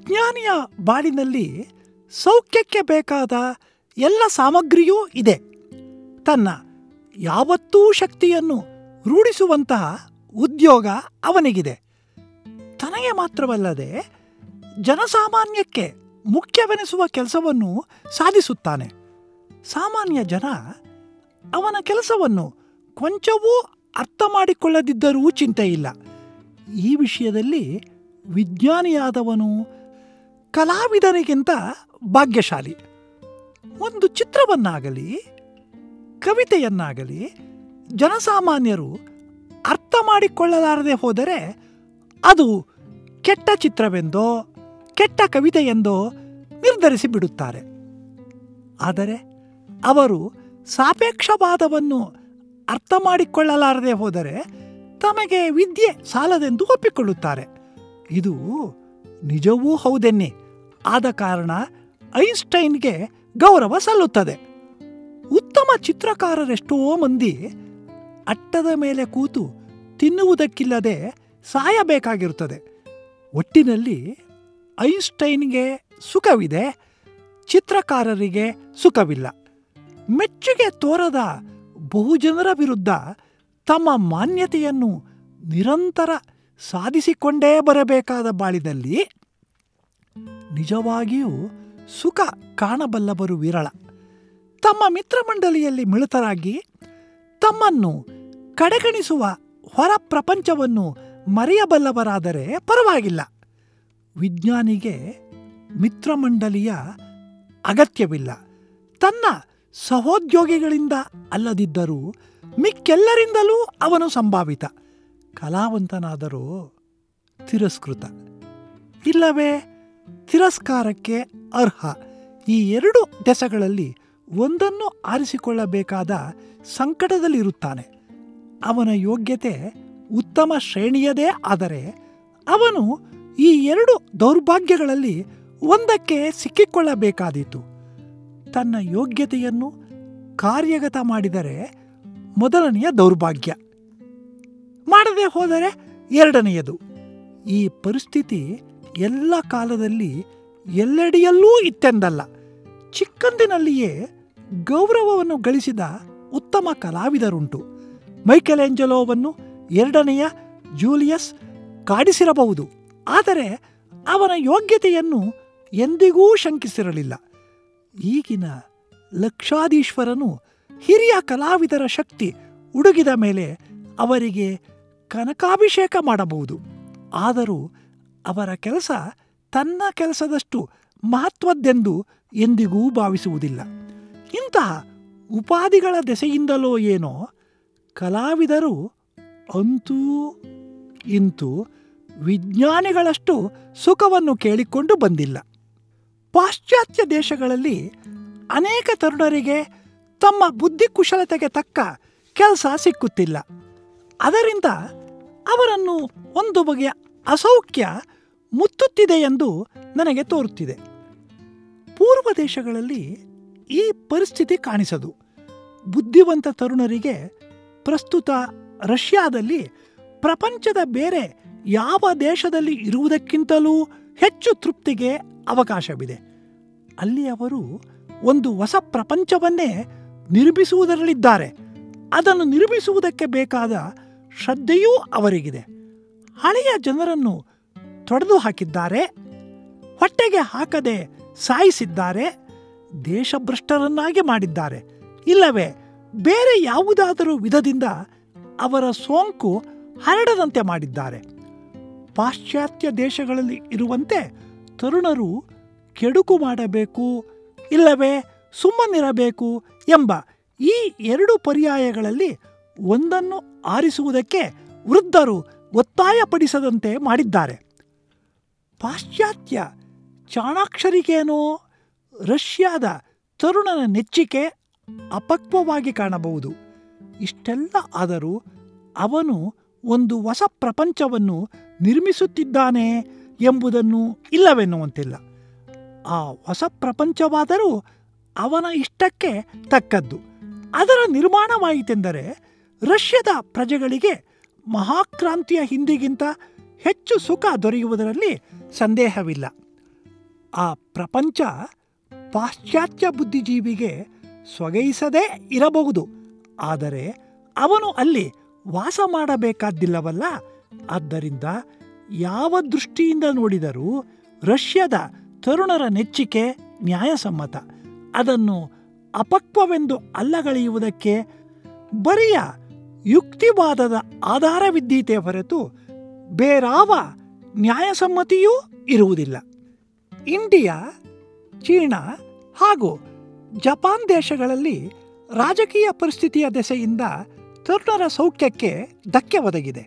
ವಿಜ್ಞಾನಿಯ ಬಾಳಿನಲ್ಲಿ ಸೌಖ್ಯಕ್ಕೆ ಬೇಕಾದ ಎಲ್ಲ ಸಾಮಗ್ರಿಯೂ ಇದೆ ತನ್ನ ಯಾವತ್ತೂ ಶಕ್ತಿಯನ್ನು ರೂಢಿಸುವಂತಹ ಉದ್ಯೋಗ ಅವನಿಗಿದೆ ತನಗೆ ಮಾತ್ರವಲ್ಲದೆ ಜನಸಾಮಾನ್ಯಕ್ಕೆ ಮುಖ್ಯವೆನಿಸುವ ಕೆಲಸವನ್ನು ಸಾಧಿಸುತ್ತಾನೆ ಸಾಮಾನ್ಯ ಜನ ಅವನ ಕೆಲಸವನ್ನು ಕೊಂಚವೂ ಅರ್ಥ ಮಾಡಿಕೊಳ್ಳದಿದ್ದರೂ ಚಿಂತೆ ಇಲ್ಲ ಈ ವಿಷಯದಲ್ಲಿ ವಿಜ್ಞಾನಿಯಾದವನು ಕಲಾವಿದನಿಗಿಂತ ಭಾಗ್ಯಶಾಲಿ ಒಂದು ಚಿತ್ರವನ್ನಾಗಲಿ ಕವಿತೆಯನ್ನಾಗಲಿ ಜನಸಾಮಾನ್ಯರು ಅರ್ಥ ಮಾಡಿಕೊಳ್ಳಲಾರದೆ ಹೋದರೆ ಅದು ಕೆಟ್ಟ ಚಿತ್ರವೆಂದೋ ಕೆಟ್ಟ ಕವಿತೆಯೆಂದೋ ನಿರ್ಧರಿಸಿ ಬಿಡುತ್ತಾರೆ ಆದರೆ ಅವರು ಸಾಪೇಕ್ಷವಾದವನ್ನು ಅರ್ಥ ಮಾಡಿಕೊಳ್ಳಲಾರದೆ ಹೋದರೆ ತಮಗೆ ವಿದ್ಯೆ ಸಾಲದೆಂದು ಒಪ್ಪಿಕೊಳ್ಳುತ್ತಾರೆ ಇದು ನಿಜವೂ ಹೌದೆನ್ನಿ ಆದ ಕಾರಣ ಐನ್ಸ್ಟೈನ್ಗೆ ಗೌರವ ಸಲ್ಲುತ್ತದೆ ಉತ್ತಮ ಚಿತ್ರಕಾರರೆಷ್ಟೋ ಮಂದಿ ಅಟ್ಟದ ಮೇಲೆ ಕೂತು ತಿನ್ನುವುದಕ್ಕಿಲ್ಲದೆ ಸಾಯಬೇಕಾಗಿರುತ್ತದೆ ಒಟ್ಟಿನಲ್ಲಿ ಐನ್ಸ್ಟೈನ್ಗೆ ಸುಖವಿದೆ ಚಿತ್ರಕಾರರಿಗೆ ಸುಖವಿಲ್ಲ ಮೆಚ್ಚುಗೆ ತೋರದ ಬಹುಜನರ ವಿರುದ್ಧ ತಮ್ಮ ಮಾನ್ಯತೆಯನ್ನು ನಿರಂತರ ಸಾಧಿಸಿಕೊಂಡೇ ಬರಬೇಕಾದ ಬಾಳಿನಲ್ಲಿ ನಿಜವಾಗಿಯೂ ಸುಖ ಕಾಣಬಲ್ಲವರು ವಿರಳ ತಮ್ಮ ಮಿತ್ರಮಂಡಲಿಯಲ್ಲಿ ಮಿಳಿತರಾಗಿ ತಮ್ಮನ್ನು ಕಡೆಗಣಿಸುವ ಹೊರ ಪ್ರಪಂಚವನ್ನು ಮರೆಯಬಲ್ಲವರಾದರೆ ಪರವಾಗಿಲ್ಲ ವಿಜ್ಞಾನಿಗೆ ಮಿತ್ರಮಂಡಲಿಯ ಅಗತ್ಯವಿಲ್ಲ ತನ್ನ ಸಹೋದ್ಯೋಗಿಗಳಿಂದ ಅಲ್ಲದಿದ್ದರೂ ಮಿಕ್ಕೆಲ್ಲರಿಂದಲೂ ಅವನು ಸಂಭಾವಿತ ಕಲಾವಂತನಾದರೂ ತಿರಸ್ಕೃತ ಇಲ್ಲವೇ ತಿರಸ್ಕಾರಕ್ಕೆ ಅರ್ಹ ಈ ಎರಡು ದೆಸಗಳಲ್ಲಿ ಒಂದನ್ನು ಆರಿಸಿಕೊಳ್ಳಬೇಕಾದ ಸಂಕಟದಲ್ಲಿರುತ್ತಾನೆ ಅವನ ಯೋಗ್ಯತೆ ಉತ್ತಮ ಶ್ರೇಣಿಯದೇ ಆದರೆ ಅವನು ಈ ಎರಡು ದೌರ್ಭಾಗ್ಯಗಳಲ್ಲಿ ಒಂದಕ್ಕೆ ಸಿಕ್ಕಿಕೊಳ್ಳಬೇಕಾದೀತು ತನ್ನ ಯೋಗ್ಯತೆಯನ್ನು ಕಾರ್ಯಗತ ಮಾಡಿದರೆ ಮೊದಲನೆಯ ದೌರ್ಭಾಗ್ಯ ಮಾಡದೆ ಹೋದರೆ ಎರಡನೆಯದು ಈ ಪರಿಸ್ಥಿತಿ ಎಲ್ಲ ಕಾಲದಲ್ಲಿ ಎಲ್ಲೆಡೆಯಲ್ಲೂ ಇತ್ತೆಂದಲ್ಲ ಚಿಕ್ಕಂದಿನಲ್ಲಿಯೇ ಗೌರವವನ್ನು ಗಳಿಸಿದ ಉತ್ತಮ ಕಲಾವಿದರುಂಟು ಮೈಕೆಲೆಂಜಲೋವನ್ನು ಎರಡನೆಯ ಜೂಲಿಯಸ್ ಕಾಡಿಸಿರಬಹುದು ಆದರೆ ಅವನ ಯೋಗ್ಯತೆಯನ್ನು ಎಂದಿಗೂ ಶಂಕಿಸಿರಲಿಲ್ಲ ಈಗಿನ ಲಕ್ಷಾಧೀಶ್ವರನು ಹಿರಿಯ ಕಲಾವಿದರ ಶಕ್ತಿ ಉಡುಗಿದ ಮೇಲೆ ಅವರಿಗೆ ಕನಕಾಭಿಷೇಕ ಮಾಡಬಹುದು ಆದರೂ ಅವರ ಕೆಲಸ ತನ್ನ ಕೆಲಸದಷ್ಟು ಮಹತ್ವದ್ದೆಂದು ಎಂದಿಗೂ ಭಾವಿಸುವುದಿಲ್ಲ ಇಂತಹ ಉಪಾಧಿಗಳ ದೆಸೆಯಿಂದಲೋ ಏನೋ ಕಲಾವಿದರು ಅಂತೂ ಇಂತೂ ವಿಜ್ಞಾನಿಗಳಷ್ಟು ಸುಖವನ್ನು ಕೇಳಿಕೊಂಡು ಬಂದಿಲ್ಲ ಪಾಶ್ಚಾತ್ಯ ದೇಶಗಳಲ್ಲಿ ಅನೇಕ ತರುಣರಿಗೆ ತಮ್ಮ ಬುದ್ಧಿಕುಶಲತೆಗೆ ತಕ್ಕ ಕೆಲಸ ಸಿಕ್ಕುತ್ತಿಲ್ಲ ಅದರಿಂದ ಅವರನ್ನು ಒಂದು ಬಗೆಯ ಅಸೌಖ್ಯ ಮುತ್ತುತ್ತಿದೆ ಎಂದು ನನಗೆ ತೋರುತ್ತಿದೆ ಪೂರ್ವ ದೇಶಗಳಲ್ಲಿ ಈ ಪರಿಸ್ಥಿತಿ ಕಾಣಿಸದು ಬುದ್ಧಿವಂತ ತರುಣರಿಗೆ ಪ್ರಸ್ತುತ ರಷ್ಯಾದಲ್ಲಿ ಪ್ರಪಂಚದ ಬೇರೆ ಯಾವ ದೇಶದಲ್ಲಿ ಇರುವುದಕ್ಕಿಂತಲೂ ಹೆಚ್ಚು ತೃಪ್ತಿಗೆ ಅವಕಾಶವಿದೆ ಅಲ್ಲಿ ಅವರು ಒಂದು ಹೊಸ ಪ್ರಪಂಚವನ್ನೇ ನಿರ್ಮಿಸುವುದರಲ್ಲಿದ್ದಾರೆ ಅದನ್ನು ನಿರ್ಮಿಸುವುದಕ್ಕೆ ಬೇಕಾದ ಶ್ರದ್ಧೆಯೂ ಅವರಿಗಿದೆ ಹಳೆಯ ಜನರನ್ನು ತೊಡೆದು ಹಾಕಿದ್ದಾರೆ ಹೊಟ್ಟೆಗೆ ಹಾಕದೆ ಸಾಯಿಸಿದ್ದಾರೆ ದೇಶಭ್ರಷ್ಟರನ್ನಾಗಿ ಮಾಡಿದ್ದಾರೆ ಇಲ್ಲವೇ ಬೇರೆ ಯಾವುದಾದರೂ ವಿಧದಿಂದ ಅವರ ಸೋಂಕು ಹರಡದಂತೆ ಮಾಡಿದ್ದಾರೆ ಪಾಶ್ಚಾತ್ಯ ದೇಶಗಳಲ್ಲಿ ಇರುವಂತೆ ತರುಣರು ಕೆಡುಕು ಮಾಡಬೇಕು ಇಲ್ಲವೇ ಸುಮ್ಮನಿರಬೇಕು ಎಂಬ ಈ ಎರಡು ಪರ್ಯಾಯಗಳಲ್ಲಿ ಒಂದನ್ನು ಆರಿಸುವುದಕ್ಕೆ ವೃದ್ಧರು ಒತ್ತಾಯಪಡಿಸದಂತೆ ಮಾಡಿದ್ದಾರೆ ಪಾಶ್ಚಾತ್ಯ ಚಾಣಾಕ್ಷರಿಗೇನೋ ರಷ್ಯಾದ ತರುಣನ ನೆಚ್ಚಿಕೆ ಅಪಕ್ವವಾಗಿ ಕಾಣಬಹುದು ಇಷ್ಟೆಲ್ಲ ಆದರೂ ಅವನು ಒಂದು ಹೊಸ ಪ್ರಪಂಚವನ್ನು ನಿರ್ಮಿಸುತ್ತಿದ್ದಾನೆ ಎಂಬುದನ್ನು ಇಲ್ಲವೆನ್ನುವಂತಿಲ್ಲ ಆ ಹೊಸ ಪ್ರಪಂಚವಾದರೂ ಅವನ ಇಷ್ಟಕ್ಕೆ ತಕ್ಕದ್ದು ಅದರ ನಿರ್ಮಾಣವಾಯಿತೆಂದರೆ ರಷ್ಯಾದ ಪ್ರಜೆಗಳಿಗೆ ಮಹಾಕ್ರಾಂತಿಯ ಹಿಂದಿಗಿಂತ ಹೆಚ್ಚು ಸುಖ ದೊರೆಯುವುದರಲ್ಲಿ ಸಂದೇಹವಿಲ್ಲ ಆ ಪ್ರಪಂಚ ಪಾಶ್ಚಾತ್ಯ ಬುದ್ಧಿಜೀವಿಗೆ ಸೊಗೈಸದೇ ಇರಬಹುದು ಆದರೆ ಅವನು ಅಲ್ಲಿ ವಾಸ ಮಾಡಬೇಕಾದ್ದಿಲ್ಲವಲ್ಲ ಆದ್ದರಿಂದ ಯಾವ ದೃಷ್ಟಿಯಿಂದ ನೋಡಿದರೂ ರಷ್ಯಾದ ತರುಣರ ನೆಚ್ಚಿಕೆ ನ್ಯಾಯಸಮ್ಮತ ಅದನ್ನು ಅಪಕ್ವವೆಂದು ಅಲ್ಲಗಳೆಯುವುದಕ್ಕೆ ಬರಿಯ ಯುಕ್ತಿವಾದದ ಆಧಾರವಿದ್ದೀತೆ ಹೊರತು ಬೇರಾವ ನ್ಯಾಯಸಮ್ಮತಿಯೂ ಇರುವುದಿಲ್ಲ ಇಂಡಿಯಾ ಚೀನಾ ಹಾಗೂ ಜಪಾನ್ ದೇಶಗಳಲ್ಲಿ ರಾಜಕೀಯ ಪರಿಸ್ಥಿತಿಯ ದೆಸೆಯಿಂದ ತರುಣರ ಸೌಖ್ಯಕ್ಕೆ ಧಕ್ಕೆ ಒದಗಿದೆ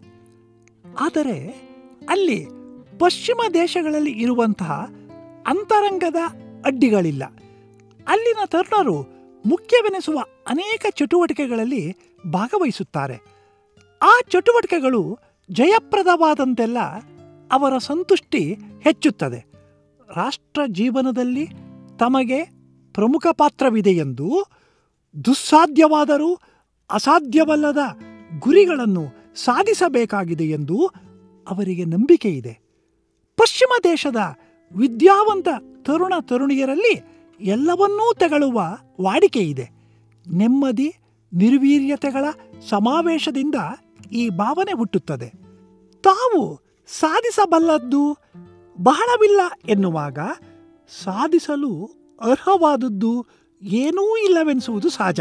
ಆದರೆ ಅಲ್ಲಿ ಪಶ್ಚಿಮ ದೇಶಗಳಲ್ಲಿ ಇರುವಂತಹ ಅಂತರಂಗದ ಅಡ್ಡಿಗಳಿಲ್ಲ ಅಲ್ಲಿನ ತರುಣರು ಮುಖ್ಯವೆನಿಸುವ ಅನೇಕ ಚಟುವಟಿಕೆಗಳಲ್ಲಿ ಭಾಗವಹಿಸುತ್ತಾರೆ ಆ ಚಟುವಟಿಕೆಗಳು ಜಯಪ್ರದವಾದಂತೆಲ್ಲ ಅವರ ಸಂತುಷ್ಟಿ ಹೆಚ್ಚುತ್ತದೆ ರಾಷ್ಟ್ರ ಜೀವನದಲ್ಲಿ ತಮಗೆ ಪ್ರಮುಖ ಪಾತ್ರವಿದೆಯೆಂದು ದುಸ್ಸಾಧ್ಯವಾದರೂ ಅಸಾಧ್ಯವಲ್ಲದ ಗುರಿಗಳನ್ನು ಸಾಧಿಸಬೇಕಾಗಿದೆ ಎಂದು ಅವರಿಗೆ ನಂಬಿಕೆ ಇದೆ ಪಶ್ಚಿಮ ದೇಶದ ವಿದ್ಯಾವಂತ ತರುಣ ತರುಣಿಯರಲ್ಲಿ ಎಲ್ಲವನ್ನೂ ತೆಗಳುವ ವಾಡಿಕೆ ಇದೆ ನೆಮ್ಮದಿ ನಿರ್ವೀರ್ಯತೆಗಳ ಸಮಾವೇಶದಿಂದ ಈ ಭಾವನೆ ಹುಟ್ಟುತ್ತದೆ ತಾವು ಸಾಧಿಸಬಲ್ಲದ್ದು ಬಹಳವಿಲ್ಲ ಎನ್ನುವಾಗ ಸಾಧಿಸಲು ಅರ್ಹವಾದದ್ದು ಏನೂ ಇಲ್ಲವೆನಿಸುವುದು ಸಹಜ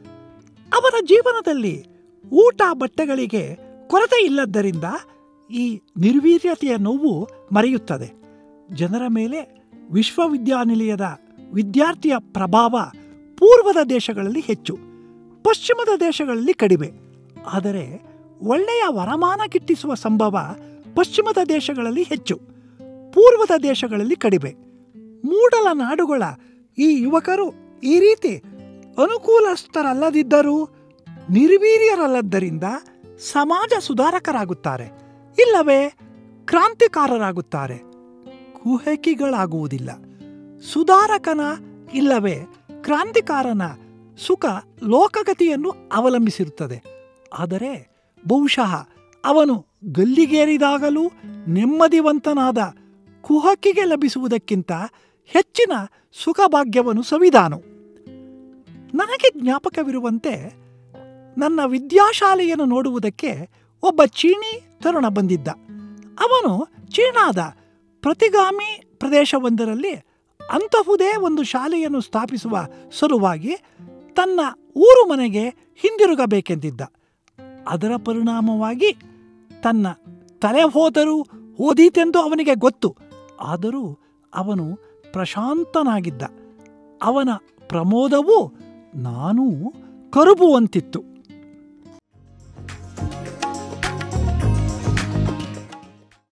ಅವರ ಜೀವನದಲ್ಲಿ ಊಟ ಬಟ್ಟೆಗಳಿಗೆ ಕೊರತೆ ಇಲ್ಲದ್ದರಿಂದ ಈ ನಿರ್ವೀರ್ಯತೆಯ ನೋವು ಮರೆಯುತ್ತದೆ ಜನರ ಮೇಲೆ ವಿಶ್ವವಿದ್ಯಾನಿಲಯದ ವಿದ್ಯಾರ್ಥಿಯ ಪ್ರಭಾವ ಪೂರ್ವದ ದೇಶಗಳಲ್ಲಿ ಹೆಚ್ಚು ಪಶ್ಚಿಮದ ದೇಶಗಳಲ್ಲಿ ಕಡಿಮೆ ಆದರೆ ಒಳ್ಳೆಯ ವರಮಾನ ಗಿಟ್ಟಿಸುವ ಸಂಭವ ಪಶ್ಚಿಮದ ದೇಶಗಳಲ್ಲಿ ಹೆಚ್ಚು ಪೂರ್ವದ ದೇಶಗಳಲ್ಲಿ ಕಡಿಮೆ ಮೂಡಲ ನಾಡುಗಳ ಈ ಯುವಕರು ಈ ರೀತಿ ಅನುಕೂಲಸ್ಥರಲ್ಲದಿದ್ದರೂ ನಿರ್ವೀರ್ಯರಲ್ಲದ್ದರಿಂದ ಸಮಾಜ ಸುಧಾರಕರಾಗುತ್ತಾರೆ ಇಲ್ಲವೇ ಕ್ರಾಂತಿಕಾರರಾಗುತ್ತಾರೆ ಕುಹಕಿಗಳಾಗುವುದಿಲ್ಲ ಸುಧಾರಕನ ಇಲ್ಲವೇ ಕ್ರಾಂತಿಕಾರನ ಸುಖ ಲೋಕಗತಿಯನ್ನು ಅವಲಂಬಿಸಿರುತ್ತದೆ ಆದರೆ ಬಹುಶಃ ಅವನು ಗಲ್ಲಿಗೇರಿದಾಗಲೂ ನೆಮ್ಮದಿವಂತನಾದ ಕುಹಕಿಗೆ ಲಭಿಸುವುದಕ್ಕಿಂತ ಹೆಚ್ಚಿನ ಸುಖಭಾಗ್ಯವನ್ನು ಸವಿದಾನು ನನಗೆ ಜ್ಞಾಪಕವಿರುವಂತೆ ನನ್ನ ವಿದ್ಯಾಶಾಲೆಯನ್ನು ನೋಡುವುದಕ್ಕೆ ಒಬ್ಬ ಚೀನಿ ತರುಣ ಬಂದಿದ್ದ ಅವನು ಚೀನಾದ ಪ್ರತಿಗಾಮಿ ಪ್ರದೇಶವೊಂದರಲ್ಲಿ ಅಂತಹುದೇ ಒಂದು ಶಾಲೆಯನ್ನು ಸ್ಥಾಪಿಸುವ ಸಲುವಾಗಿ ತನ್ನ ಊರು ಮನೆಗೆ ಹಿಂದಿರುಗಬೇಕೆಂದಿದ್ದ ಅದರ ಪರಿಣಾಮವಾಗಿ ತನ್ನ ತಲೆ ಹೋದರೂ ಓದೀತೆಂದು ಅವನಿಗೆ ಗೊತ್ತು ಆದರೂ ಅವನು ಪ್ರಶಾಂತನಾಗಿದ್ದ ಅವನ ಪ್ರಮೋದವು ನಾನೂ ಕರುಬುವಂತಿತ್ತು